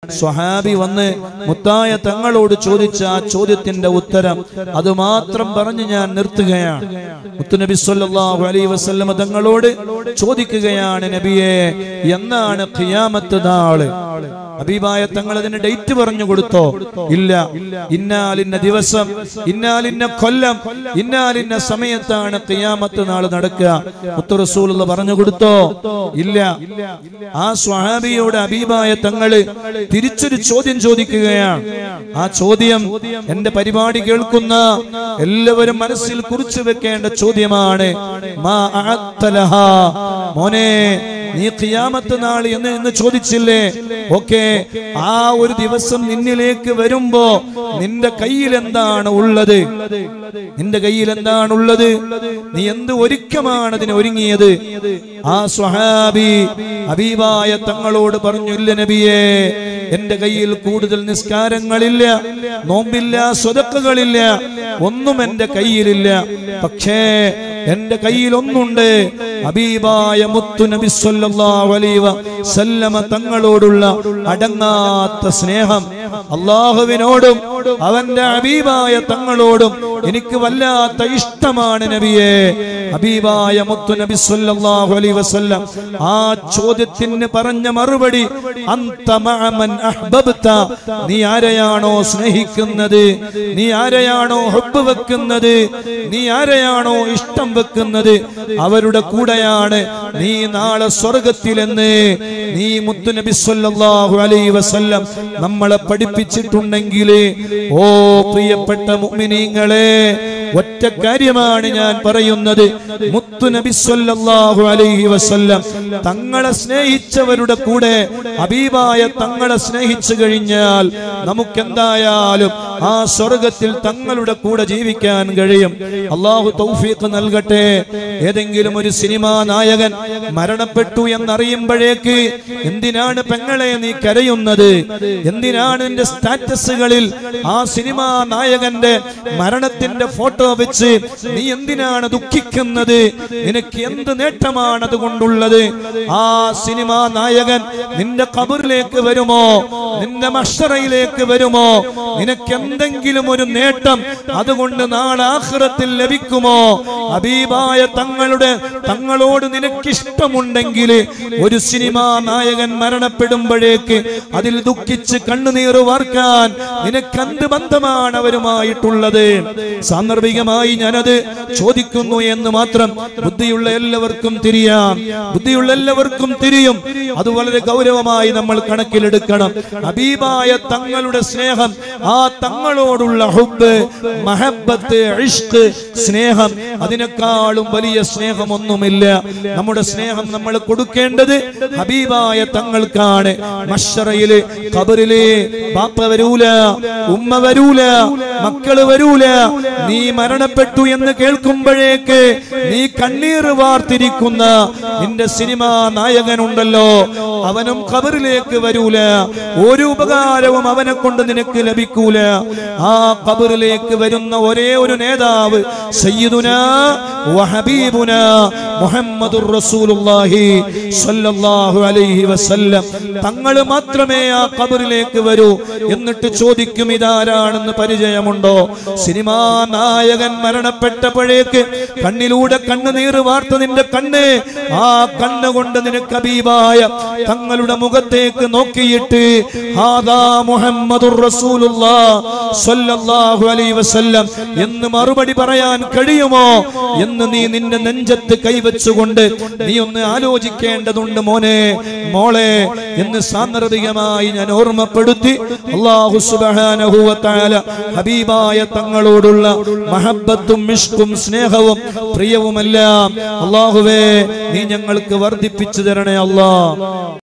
സ്വഹാബി വന്ന് മുത്തായ തങ്ങളോട് ചോദിച്ച ആ ചോദ്യത്തിന്റെ ഉത്തരം അത് മാത്രം പറഞ്ഞ് ഞാൻ നിർത്തുകയാണ് മുത്തുനബി സല്ലല്ലാഹു അലൈഹി വസല്ലമ തങ്ങളോട് ചോദിക്കുകയാണ് നബിയെ എന്നാണ് ഖിയാമത്ത് നാള് ഹബീബായ തങ്ങൾ അതിന് ഡേറ്റ് പറഞ്ഞു കൊടുത്തോ ഇല്ല ഇന്നാലിന്ന ദിവസം ഇന്നാലിന്ന കൊല്ലം ഇന്നാലിന്ന സമയത്താണ് ഖിയാമത്ത് നാൾ നടക്കുക മുത്തു റസൂലുള്ള പറഞ്ഞു കൊടുത്തോ ഇല്ല ആ സ്വഹാബിയോട് ഹബീബായ തങ്ങള് തിരിച്ചൊരു ചോദ്യം ചോദിക്കുകയാണ് ആ ചോദ്യം എന്റെ പരിപാടി കേൾക്കുന്ന എല്ലാവരും മനസ്സിൽ കുറിച്ചു വെക്കേണ്ട ചോദ്യമാണ് മാ അഅത്തലഹാ. മോനെ നീ ഖിയാമത്ത് നാൾ എന്ന് എന്ന് ചോദിച്ചില്ലേ ഓക്കെ ആ ഒരു ദിവസം നിന്നിലേക്ക് വരുമ്പോ നിന്റെ കയ്യിൽ എന്താണ് ഉള്ളത് നിന്റെ കയ്യിൽ എന്താണ് ഉള്ളത് നീ എന്ത് ഒരുക്കമാണ് അതിന് ഒരുങ്ങിയത് ആ സ്വഹാബി ഹബീബായ തങ്ങളോട് പറഞ്ഞു ഇല്ല നബിയേ എന്റെ കയ്യിൽ കൂടുതൽ നിസ്കാരങ്ങളില്ല നോമ്പില്ല സ്വതക്കുകളില്ല ഒന്നും എന്റെ കയ്യിലില്ല പക്ഷേ എന്റെ കയ്യിൽ ഒന്നുണ്ട് ഹബീബായ മുത്തു നബി സല്ലല്ലാഹു അലൈഹി വസല്ലമ തങ്ങളോടുള്ള അടങ്ങാത്ത സ്നേഹം അള്ളാഹുവിനോടും അവന്റെ ഹബീബായ തങ്ങളോടും എനിക്ക് വല്ലാത്ത ഇഷ്ടമാണ് നബിയെ ഹബീബായ മുത്തു നബി സല്ലല്ലാഹു അലൈഹി വസല്ലം ആ ചോദ്യത്തിന് പറഞ്ഞ മറുപടി അന്ത മഅമൻ അഹ്ബബ്ത നീ ആരെയാണോ സ്നേഹിക്കുന്നത് നീ ആരെയാണോ ഹബ്ബ് വെക്കുന്നത് നീ ആരെയാണോ ഇഷ്ടം വെക്കുന്നത് അവരുടെ കൂടെയാണ് നീ നാളെ സ്വർഗത്തിലെന്ന് നീ മുത്തു നബി സല്ലല്ലാഹു അലൈഹി വസല്ലം നമ്മളെ പഠിപ്പിച്ചിട്ടുണ്ടെങ്കിൽ ഓ പ്രിയപ്പെട്ട മുഅ്മിനീങ്ങളെ ഒറ്റ കാര്യമാണ് ഞാൻ പറയുന്നത് മുത്തു നബി സല്ലല്ലാഹു അലൈഹി വസല്ലം തങ്ങളെ സ്നേഹിച്ചവരുടെ കൂടെ ഹബീബായ തങ്ങളെ സ്നേഹിച്ചു കഴിഞ്ഞാൽ നമുക്കെന്തായാലും ആ സ്വർഗത്തിൽ തങ്ങളുടെ കൂടെ ജീവിക്കാൻ കഴിയും അള്ളാഹു തൗഫീഖ് നൽകട്ടെ ഏതെങ്കിലും ഒരു സിനിമാ നായകൻ മരണപ്പെട്ടു എന്നറിയുമ്പോഴേക്ക് എന്തിനാണ് പെങ്ങളെ നീ കരയുന്നത് എന്തിനാണ് നിന്റെ സ്റ്റാറ്റസുകളിൽ ആ സിനിമാ നായകന്റെ മരണത്തിന്റെ ഫോട്ടോ വെച്ച് നീ എന്തിനാണ് ദുഃഖിക്കുന്നത് നിനക്ക് എന്ത് നേട്ടമാണ് അതുകൊണ്ടുള്ളത് ആ സിനിമാ നായകൻ നിന്റെ കബറിലേക്ക് വരുമോ നിന്റെ മഷറയിലേക്ക് വരുമോ നിനക്ക് എന്തെങ്കിലും ഒരു നേട്ടം അതുകൊണ്ട് നാളെ ആഖിറത്തിൽ ലഭിക്കുമോ ഹബീബായ തങ്ങളുടെ തങ്ങളോട് നിനക്കിഷ്ടമുണ്ടെങ്കിൽ ഒരു സിനിമാ നായകൻ മരണപ്പെടുമ്പോഴേക്ക് അതിൽ ദുഃഖിച്ച് കണ്ണുനീർ വാർക്കാൻ നിനക്കെന്ത് ബന്ധമാണ് അവരുമായിട്ടുള്ളത് സാന്ദർഭികമായി ഞാനത് ചോദിക്കുന്നു എന്ന് മാത്രം ബുദ്ധിയുള്ള എല്ലാവർക്കും തിരിയാം ബുദ്ധിയുള്ള എല്ലാവർക്കും തിരിയും അത് വളരെ ഗൗരവമായി നമ്മൾ കണക്കിലെടുക്കണം ഹബീബായ തങ്ങളുടെ സ്നേഹം ആ തങ്ങളോടുള്ള ഹുബ് മഹബത്ത് ഇഷ്ക് സ്നേഹം അതിനേക്കാളും വലിയ സ്നേഹമൊന്നുമില്ല നമ്മുടെ സ്നേഹം നമ്മൾ കൊടുക്കേണ്ടത് ഹബീബായ തങ്ങൾക്കാണ് മഷറയില് കബറില് ബാപ്പ വരൂല ഉമ്മ വരൂല മക്കള് വരൂല നീ മരണപ്പെട്ടു എന്ന് കേൾക്കുമ്പോഴേക്ക് നീ കണ്ണീർ വാർത്തിരിക്കുന്ന നിന്റെ സിനിമാ നായകനുണ്ടല്ലോ അവനും ഖബറിലേക്ക് വരൂല ഒരു ഉപകാരവും അവനെ കൊണ്ട് നിനക്ക് ലഭിക്കൂല ആ ഖബറിലേക്ക് വരുന്ന ഒരേ ഒരു നേതാവ് സയ്യിദുന വഹബീബുന മുഹമ്മദുർ റസൂലുള്ളാഹി സ്വല്ലല്ലാഹു അലൈഹി വസല്ലം തങ്ങൾ മാത്രമേ ആ ഖബറിലേക്ക് വരൂ എന്നിട്ട് ചോദിക്കും ഇതാരാണെന്ന് പരിചയമുണ്ടോ സിനിമാ നായകൻ മരണപ്പെട്ടപ്പോഴേക്ക് കണ്ണിലൂടെ കണ്ണുനീർ വാർത്ത നിന്റെ കണ്ണ് ആ കണ്ണുകൊണ്ട് നിനക്ക് അബീബായ തങ്ങളുടെ മുഖത്തേക്ക് നോക്കിയിട്ട് ഹാദാ മുഹമ്മദുർ റസൂലുള്ളാ സ്വല്ലല്ലാഹു അലൈഹി വസല്ലം എന്ന് മറുപടി പറയാൻ കഴിയുമോ എന്ന് നീ നിന്റെ നെഞ്ചത്ത് കൈവച്ചുകൊണ്ട് നീ ഒന്ന് ആലോചിക്കേണ്ടതുണ്ട് മോനെ മോളെ എന്ന് സാന്ദർഭികമായി ഞാൻ ഓർമ്മപ്പെടുത്തി അള്ളാഹു സുബ്ഹാനഹു വ തആല ഹബീബായ തങ്ങളോടുള്ള മഹബത്തും ഇഷ്കും സ്നേഹവും പ്രിയവുമെല്ലാം അള്ളാഹുവേ നീ ഞങ്ങൾക്ക് വർദ്ധിപ്പിച്ചു തരണേ അല്ലാ